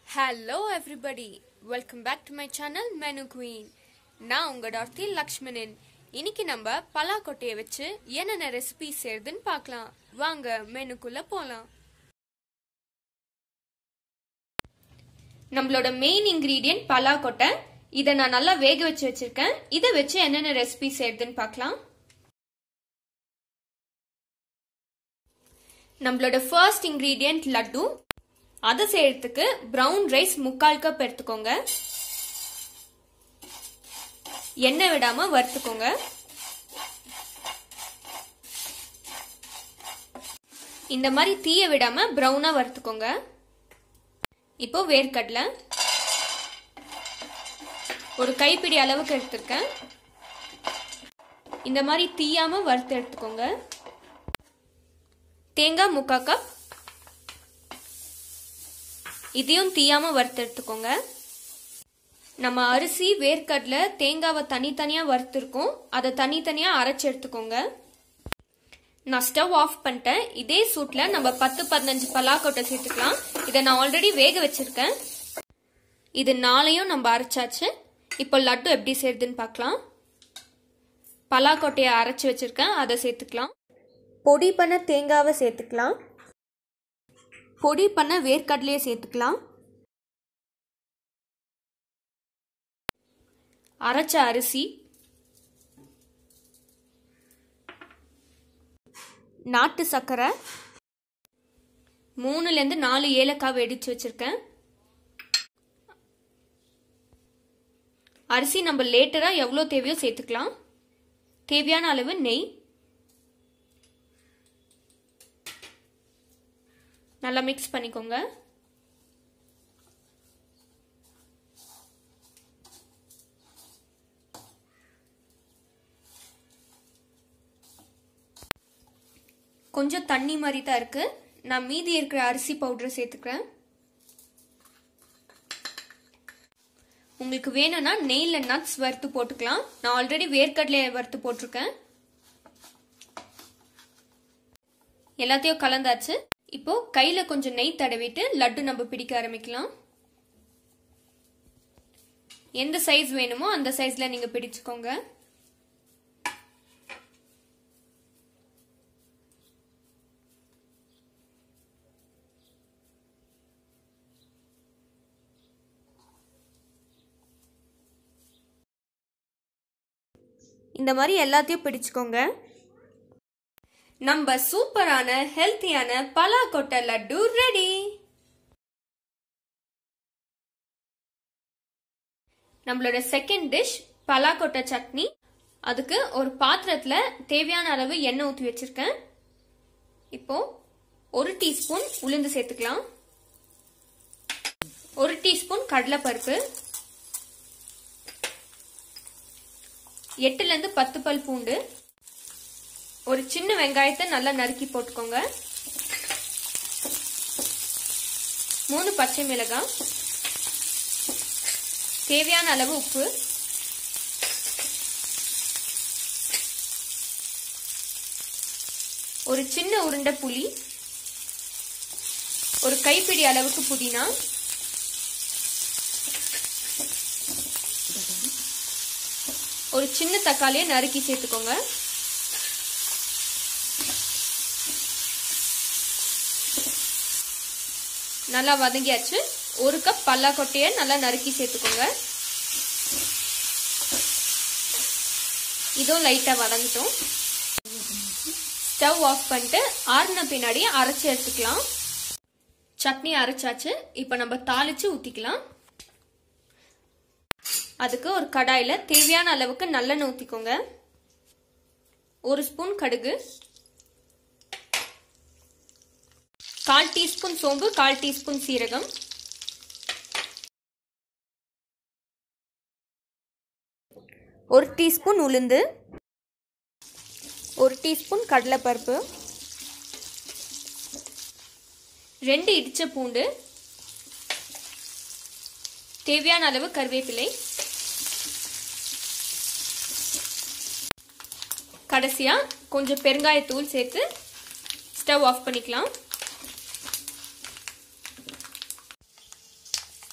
hello everybody welcome back to my channel menu queen நான் உங்க டார்த்தி லக்ஷ்மணன் இன்னைக்கு நம்ம பலாக்கொட்டையை வச்சு என்னென்ன ரெசிபி செய்யறதுன்னு பார்க்கலாம் வாங்க மெனுக்குள்ள போலாம் நம்மளோட மெயின் இன்கிரீடியன்ட் பலாக்கொட்டை இதை நான் நல்லா வேக வச்சு வச்சிருக்கேன் இதை வச்சு என்னென்ன ரெசிபி செய்யறதுன்னு பார்க்கலாம் நம்மளோட ஃபர்ஸ்ட் இன்கிரீடியன்ட் லட்டு அதை செய்யறதுக்கு பிரவுன் ரைஸ் முக்கால் கப் எடுத்துக்கோங்க எண்ணெய் விடாம வறுத்துக்கோங்க இந்த மாதிரி தீய விடாம பிரவுனா வறுத்துக்கோங்க இப்போ வேர்க்கடலை ஒரு கைப்பிடி அளவுக்கு எடுத்திருக்கேன் இந்த மாதிரி தீயாம வறுத்து எடுத்துக்கோங்க தேங்காய் முக்கா கப் இதையும் தீயாம வறுத்து எடுத்துக்கோங்க நம்ம அரிசி வேர்க்கடலை தேங்காவை தனித்தனியா வறுத்துருக்கோம் அதை தனித்தனியா அரைச்சு எடுத்துக்கோங்க நான் ஸ்டவ் ஆஃப் பண்ணிட்டேன் இதே சூட்ல நம்ம பத்து பதினஞ்சு பலாக்கொட்டை சேர்த்துக்கலாம் இதை நான் ஆல்ரெடி வேக வச்சிருக்கேன் இது நாளையும் நம்ம அரைச்சாச்சு இப்போ லட்டு எப்படி செய்யறதுன்னு பார்க்கலாம் பலாக்கொட்டையை அரைச்சி வச்சிருக்கேன் அதை சேர்த்துக்கலாம் பொடி பண்ண தேங்காவை சேர்த்துக்கலாம் பொடி பண்ண வேர்க்கடலையை சேர்த்துக்கலாம் அரைச்ச அரிசி நாட்டு சர்க்கரை மூணுலேருந்து நாலு ஏலக்காய் வெடிச்சு வச்சிருக்கேன் அரிசி நம்ம லேட்டராக எவ்வளோ தேவையோ சேர்த்துக்கலாம் தேவையான அளவு நெய் நல்லா மிக்ஸ் பண்ணிக்கோங்க கொஞ்சம் தண்ணி மாதிரி தான் இருக்கு நான் மீதி இருக்கிற அரிசி பவுடரை சேர்த்துக்கிறேன் உங்களுக்கு வேணும்னா நெய்ல நட்ஸ் வறுத்து போட்டுக்கலாம் நான் ஆல்ரெடி வேர்க்கடலையை வறுத்து போட்டிருக்கேன் எல்லாத்தையும் கலந்தாச்சு இப்போ கையில கொஞ்சம் நெய் தடவிட்டு லட்டு நம்ம பிடிக்க ஆரம்பிக்கலாம் எந்த சைஸ் வேணுமோ அந்த சைஸ்ல நீங்க பிடிச்சுக்கோங்க இந்த மாதிரி எல்லாத்தையும் பிடிச்சுக்கோங்க நம்ம சூப்பரான ஹெல்த்தியான பலாக்கொட்டை லட்டு ரெடி நம்மளோட செகண்ட் டிஷ் பலாக்கொட்டை சட்னி அதுக்கு ஒரு பாத்திரத்துல தேவையான அளவு எண்ணெய் ஊற்றி வச்சிருக்கேன் இப்போ ஒரு டீஸ்பூன் உளுந்து சேர்த்துக்கலாம் ஒரு டீஸ்பூன் கடலைப்பருப்பு எட்டுல இருந்து பத்து பல் பூண்டு ஒரு சின்ன வெங்காயத்தை நல்லா நறுக்கி போட்டுக்கோங்க மூணு பச்சை மிளகாய் தேவையான அளவு உப்பு ஒரு சின்ன உருண்டை புளி ஒரு கைப்பிடி அளவுக்கு புதினா ஒரு சின்ன தக்காளியை நறுக்கி சேர்த்துக்கோங்க நல்லா வதங்கியாச்சு ஒரு கப் பல்லாக்கொட்டையை நல்லா நறுக்கி சேர்த்துக்கோங்க இதுவும் லைட்டாக வதங்கிட்டோம் ஸ்டவ் ஆஃப் பண்ணிட்டு ஆறுன பின்னாடி அரைச்சி எடுத்துக்கலாம் சட்னி அரைச்சாச்சு இப்போ நம்ம தாளிச்சு ஊற்றிக்கலாம் அதுக்கு ஒரு கடாயில் தேவையான அளவுக்கு நல்லெண்ணெய் ஊற்றிக்கோங்க ஒரு ஸ்பூன் கடுகு கால் டீஸ்பூன் சோம்பு கால் டீஸ்பூன் சீரகம் ஒரு டீஸ்பூன் உளுந்து ஒரு டீஸ்பூன் கடலைப்பருப்பு ரெண்டு இடிச்ச பூண்டு தேவையான அளவு கருவேப்பிலை கடைசியா கொஞ்சம் பெருங்காயத்தூள் சேர்த்து ஸ்டவ் ஆஃப் பண்ணிக்கலாம்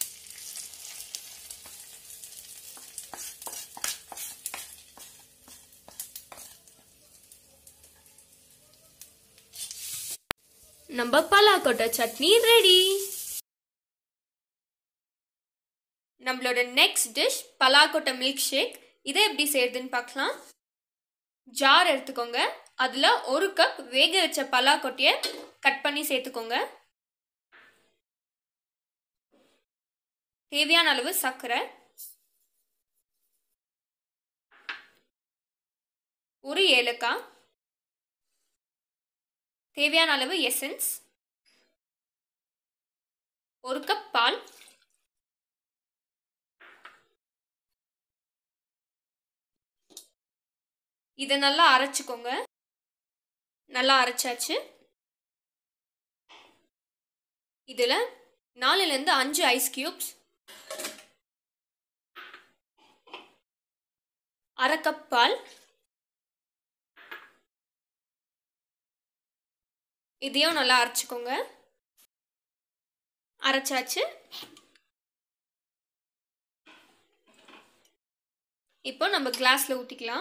நம்ம பலாக்கொட்டை சட்னி ரெடி நம்மளோட நெக்ஸ்ட் டிஷ் பலாக்கொட்டை மில்க் ஷேக் இதை எப்படி செய்யறதுன்னு பார்க்கலாம் ஜார் எடுத்துக்கோங்க அதில் ஒரு கப் வேக வச்ச பலாக்கொட்டையை கட் பண்ணி சேர்த்துக்கோங்க தேவையான அளவு சர்க்கரை ஒரு ஏலக்காய் தேவையான அளவு எசன்ஸ் ஒரு கப் பால் இதை நல்லா அரைச்சிக்கோங்க நல்லா அரைச்சாச்சு இதில் நாலுலேருந்து அஞ்சு ஐஸ் கியூப்ஸ் அரை கப் பால் இதையும் நல்லா அரைச்சிக்கோங்க அரைச்சாச்சு இப்போ நம்ம கிளாஸில் ஊற்றிக்கலாம்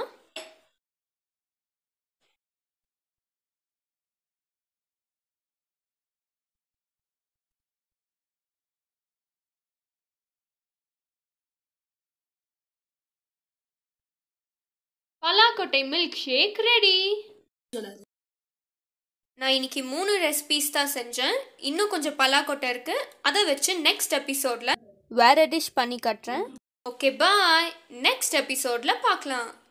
பலாக்கொட்டை மில்க் ஷேக் ரெடி நான் இன்னைக்கு மூணு ரெசிபீஸ் தான் செஞ்சேன் இன்னும் கொஞ்சம் பலாக்கொட்டை இருக்கு அதை வச்சு நெக்ஸ்ட் எபிசோட்ல வேற டிஷ் பண்ணி கட்டுறேன் ஓகே பாய் நெக்ஸ்ட் எபிசோட்ல பார்க்கலாம்